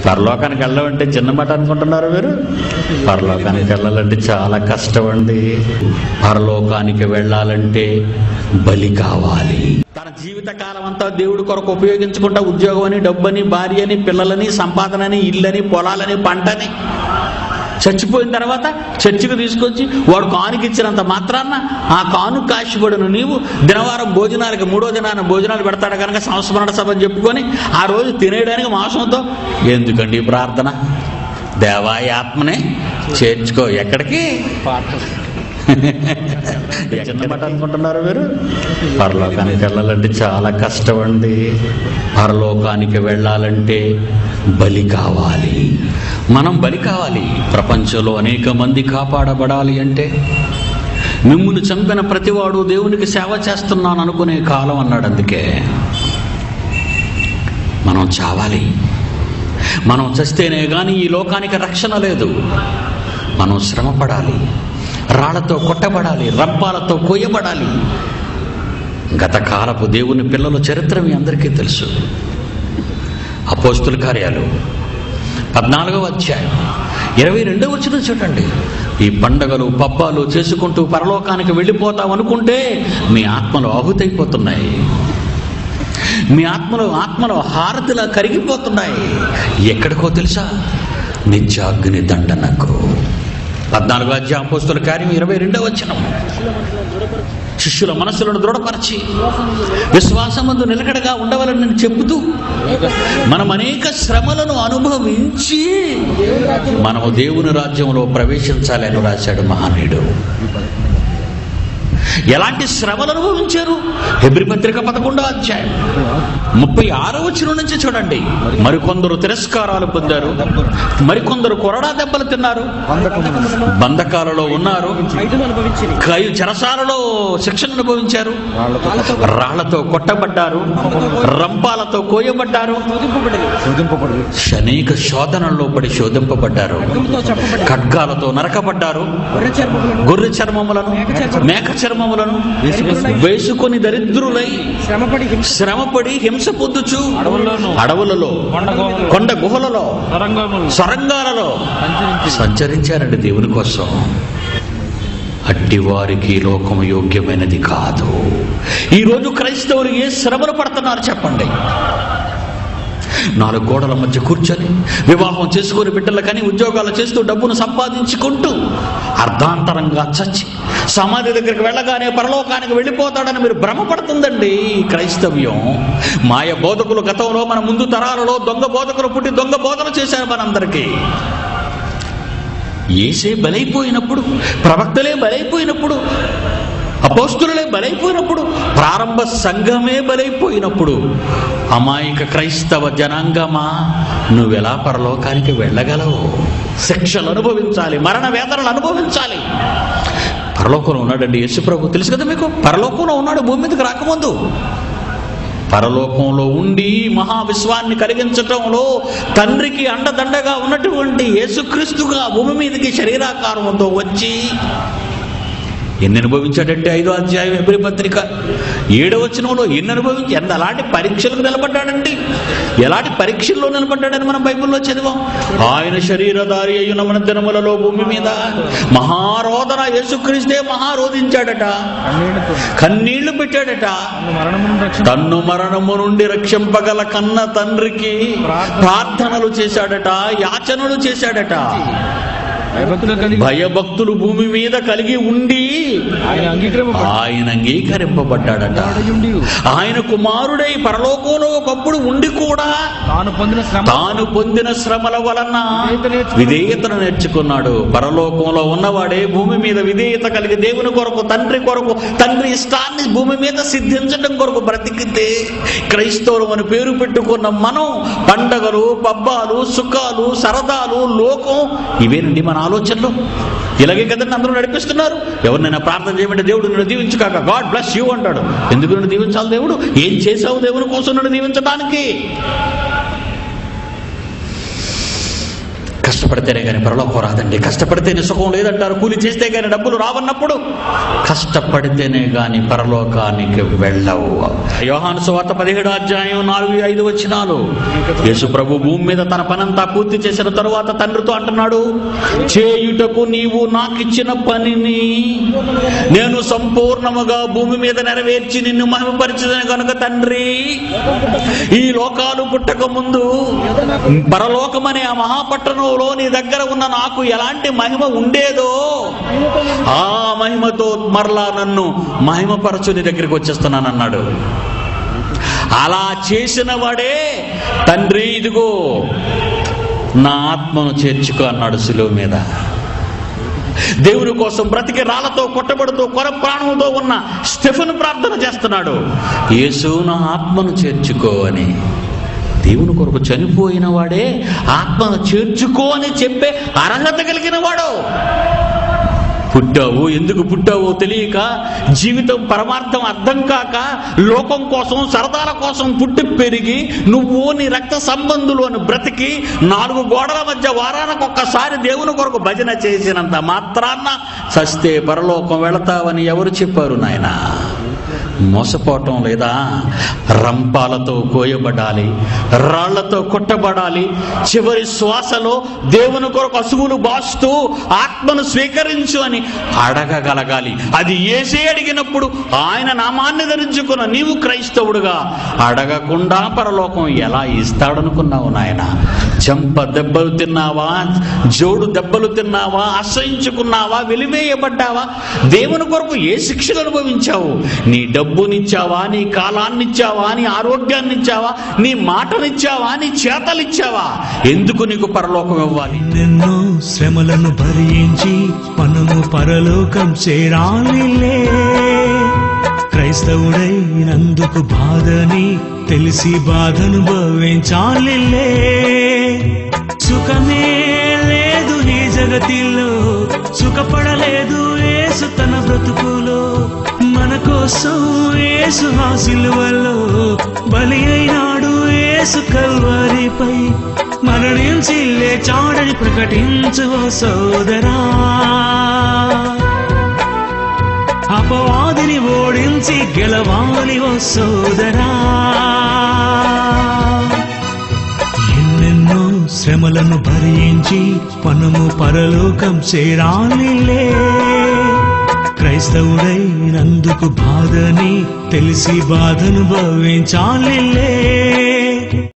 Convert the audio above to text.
పరలోకానికి వెళ్ళాలంటే చిన్న మాట అనుకుంటున్నారు మీరు పరలోకానికి వెళ్ళాలంటే చాలా కష్టం అండి పరలోకానికి వెళ్ళాలంటే బలి కావాలి తన జీవిత కాలం అంతా దేవుడి కొరకు ఉపయోగించుకుంటా ఉద్యోగం అని డబ్బని భార్య అని పిల్లలని సంపాదనని ఇల్లని పొలాలని పంటని చచ్చిపోయిన తర్వాత చర్చికి తీసుకొచ్చి వాడు కానుకి ఇచ్చినంత మాత్రాన్న ఆ కాను కాశిపడును నీవు దినవారం భోజనాలకి మూడో దినాన భోజనాలు పెడతాడు కనుక సంస్మరణ సభ అని చెప్పుకొని ఆ రోజు తినేయడానికి మాంసంతో ఎందుకండి ఈ ప్రార్థన దేవా ఈ ఆత్మనే చేర్చుకో ఎక్కడికి చిన్న మాట అనుకుంటున్నారు మీరు పరలోకానికి వెళ్ళాలంటే చాలా కష్టం అండి పరలోకానికి వెళ్ళాలంటే బలి కావాలి మనం బలి కావాలి ప్రపంచంలో అనేక మంది కాపాడబడాలి అంటే మిమ్మును చంపిన ప్రతివాడు దేవునికి సేవ చేస్తున్నాను అనుకునే కాలం అన్నాడు అందుకే మనం చావాలి మనం చస్తేనే కానీ ఈ లోకానికి రక్షణ లేదు మనం శ్రమ పడాలి రాళ్లతో కొట్టబడాలి రంపాలతో కొయ్యబడాలి గత కాలపు దేవుని పిల్లల చరిత్ర మీ అందరికీ తెలుసు అపోస్తుల కార్యాలు పద్నాలుగవ అధ్యాయం ఇరవై రెండవ వచ్చిన చూడండి ఈ పండగలు పబ్బాలు చేసుకుంటూ పరలోకానికి వెళ్ళిపోతాం అనుకుంటే మీ ఆత్మలు ఆహుతైపోతున్నాయి మీ ఆత్మలో ఆత్మలో హారతిలా కరిగిపోతున్నాయి ఎక్కడికో తెలుసా నిత్యాగ్ని దండనకు పద్నాలుగు అధ్యాయం పోస్తుల కార్యం ఇరవై రెండవ వచనం శిష్యుల మనసులను దృఢపరిచి విశ్వాసమందు నిలకడగా ఉండవాలని నేను చెబుతూ మనం అనేక శ్రమలను అనుభవించి మనము దేవుని రాజ్యంలో ప్రవేశించాలని రాశాడు మహానీయుడు ఎలాంటి శ్రమలు అనుభవించారు హెబ్రి పత్రిక పదకొండో అధ్యాయం ముప్పై ఆరో వచ్చిన నుంచి చూడండి మరికొందరు తిరస్కారాలు పొందారు మరికొందరు కొరడా దెబ్బలు తిన్నారు బంధకాలలో ఉన్నారు ఐదును అనుభవించింది కై- చెరసాలలో శిక్షణ అనుభవించారు రాళ్లతో కొట్టబడ్డారు రంపాలతో కోయబడ్డారు శోధింపబడింది అనేక శోధనల్లో పడి శోధింపబడ్డారు రక్తంతో చెప్పబడింది ఖడ్గాలతో నరకబడ్డారు గొర్రె చర్మములను గొర్రె చర్మములను మేక చర్మములను వేసుకొని దరిద్రులై శ్రమపడి హింస శ్రమపడి హింస పొందుచు అడవుల్లోనూ, అడవులలో కొండ గుహలలో, కొండ గుహలలో సొరంగములు సొరంగాలలో సంచరించి సంచరించారండి దేవుని కోసం అట్టి వారికి ఈ లోకము యోగ్యమైనది కాదు ఈరోజు క్రైస్తవులు ఏ శ్రమలు పడుతున్నారు చెప్పండి నాలుగు గోడల మధ్య కూర్చొని వివాహం చేసుకుని బిడ్డలు కానీ ఉద్యోగాలు చేస్తూ డబ్బును సంపాదించుకుంటూ అర్ధాంతరంగా చచ్చి సమాధి దగ్గరికి వెళ్ళగానే పరలోకానికి వెళ్ళిపోతాడని మీరు భ్రమపడుతుందండి ఈ క్రైస్తవ్యం మాయ బోధకులు గతంలో మన ముందు తరాలలో దొంగ బోధకులు పుట్టి దొంగ బోధన చేశారు మనందరికీ ఏసే బలైపోయినప్పుడు ప్రవక్తలే బలైపోయినప్పుడు అపోస్తులే బలైపోయినప్పుడు ప్రారంభ సంఘమే బలైపోయినప్పుడు అమాయక క్రైస్తవ జనాంగమా నువ్వెలా పరలోకానికి వెళ్ళగలవు శిక్షలు అనుభవించాలి మరణ వేదనలు అనుభవించాలి పరలోకంలో ఉన్నాడండి యేసు ప్రభు తెలుసు కదా మీకు పరలోకంలో ఉన్నాడు భూమి మీదకి రాకముందు పరలోకంలో ఉండి మహావిశ్వాన్ని కలిగించటంలో తండ్రికి అండదండగా ఉన్నటువంటి యేసుక్రీస్తుగా భూమి మీదకి శరీరాకారంతో వచ్చి ఎన్ని అనుభవించాడంటే ఐదో అధ్యాయం ఎబ్రి పత్రిక ఏడవ వచనంలో ఎన్ని అనుభవించి ఎంత అలాంటి పరీక్షలకు నిలబడ్డాడండి ఎలాంటి పరీక్షల్లో నిలబడ్డాడని మనం బైబిల్లో చదివాం ఆయన శరీరధారి అయ్యున్న మన దినములలో భూమి మీద మహారోదన యేసుక్రీస్తే మహారోధించాడట కన్నీళ్లతో కన్నీళ్లు పెట్టాడట మరణమును రక్షణ తన్ను మరణము నుండి రక్షింపగల కన్న తండ్రికి ప్రార్థనలు చేశాడట యాచనలు చేశాడట భయభక్తులు కలిగి భయభక్తులు భూమి మీద కలిగి ఉండి ఆయన అంగీకరింపబడి ఆయన అంగీకరింపబడ్డాడట ఆయన కుమారుడై పరలోకంలో ఒకప్పుడు ఉండి కూడా తాను పొందిన శ్రమ తాను పొందిన శ్రమల వలన విధేయతను నేర్చుకున్నాడు పరలోకంలో ఉన్నవాడే భూమి మీద విధేయత కలిగి దేవుని కొరకు తండ్రి కొరకు తండ్రి ఇష్టాన్ని భూమి మీద సిద్ధించడం కొరకు బ్రతికితే క్రైస్తవులు అని పేరు పెట్టుకున్న మనం పండగలు పబ్బాలు సుఖాలు సరదాలు లోకం ఇవేనండి మన ఆలోచనలు ఇలాగే కదండి అందరూ నడిపిస్తున్నారు ఎవరినైనా ప్రార్థన చేయమంటే దేవుడు నిన్ను దీవించుకాక గాడ్ బ్లెస్ యూ అంటాడు ఎందుకు నిన్ను దీవించాలి దేవుడు ఏం చేసావు దేవుని కోసం నిన్ను దీవించడానికి కష్టపడితేనే కానీ పరలోకం రాదండి కష్టపడితేనే సుఖం లేదంటారు కూలి చేస్తే కానీ డబ్బులు రావన్నప్పుడు కష్టపడితేనే కానీ పరలోకానికి వెళ్ళవు యోహాను సువార్త పదిహేడు అధ్యాయం నాలుగు ఐదు వచ్చినాలు యేసు ప్రభు భూమి మీద తన పనంతా పూర్తి చేసిన తరువాత తండ్రితో అంటున్నాడు చేయుటకు నీవు నాకిచ్చిన పనిని నేను సంపూర్ణముగా భూమి మీద నెరవేర్చి నిన్ను మహిమపరిచిన కనుక తండ్రి ఈ లోకాలు పుట్టక ముందు పరలోకమనే ఆ మహాపట్టణంలో నీ దగ్గర ఉన్న నాకు ఎలాంటి మహిమ ఉండేదో ఆ మహిమతో మరలా నన్ను మహిమపరచు నీ దగ్గరికి వచ్చేస్తున్నానన్నాడు అలా చేసిన వాడే తండ్రి ఇదిగో నా ఆత్మను చేర్చుకో అన్నాడు సులువు మీద దేవుని కోసం బ్రతికి రాళ్లతో కొట్టబడుతూ కొర ప్రాణంతో ఉన్న స్టెఫెన్ ప్రార్థన చేస్తున్నాడు యేసు నా ఆత్మను చేర్చుకో అని దేవుని కొరకు చనిపోయిన వాడే ఆత్మను చేర్చుకో అని చెప్పే అర్హత కలిగిన వాడు పుట్టావు ఎందుకు పుట్టావో తెలియక జీవితం పరమార్థం అర్థం కాక లోకం కోసం సరదాల కోసం పుట్టి పెరిగి నువ్వు నీ రక్త సంబంధులు అని బ్రతికి నాలుగు గోడల మధ్య వారానికి ఒక్కసారి దేవుని కొరకు భజన చేసినంత మాత్రాన్న చస్తే పరలోకం వెళతావని ఎవరు చెప్పారు నాయనా మోసపోవటం లేదా రంపాలతో కోయబడాలి రాళ్లతో కొట్టబడాలి చివరి శ్వాసలో దేవుని కొరకు అసుగులు బాస్తూ ఆత్మను స్వీకరించు అని అడగగలగాలి అది ఏసే అడిగినప్పుడు ఆయన నామాన్ని ధరించుకున్న నీవు క్రైస్తవుడుగా అడగకుండా పరలోకం ఎలా ఇస్తాడనుకున్నావు నాయన చెంప దెబ్బలు తిన్నావా జోడు దెబ్బలు తిన్నావా అసహించుకున్నావా వెలివేయబడ్డావా దేవుని కొరకు ఏ శిక్షలు అనుభవించావు నీ డబ్బునిచ్చావా నీ కాలాన్నిచ్చావా నీ ఆరోగ్యాన్నిచ్చావా నీ మాటనిచ్చావా నీ చేతలిచ్చావా ఎందుకు నీకు పరలోకం ఇవ్వాలి ఎన్నెన్నో శ్రమలను భరించి మనము పరలోకం చేరాలిలే క్రైస్తవుడైనందుకు బాధని తెలిసి బాధను భవించాలిలే సుఖమే లేదు ఈ జగతిలో సుఖపడలేదు ఏసు తన బ్రతుకులో మన కోసం ఏసు హాసిలువలో బలి అయినాడు ఏసు కల్వరిపై మరణించి లేచాడని ప్రకటించు ఓ సోదరా అపవాదిని ఓడించి గెలవాలి ఓ సోదరా ఎన్నెన్నో శ్రమలను భరించి మనము పరలోకం చేరాలిలే క్రైస్తవుడైనందుకు బాధని తెలిసి బాధను భవించాలిలే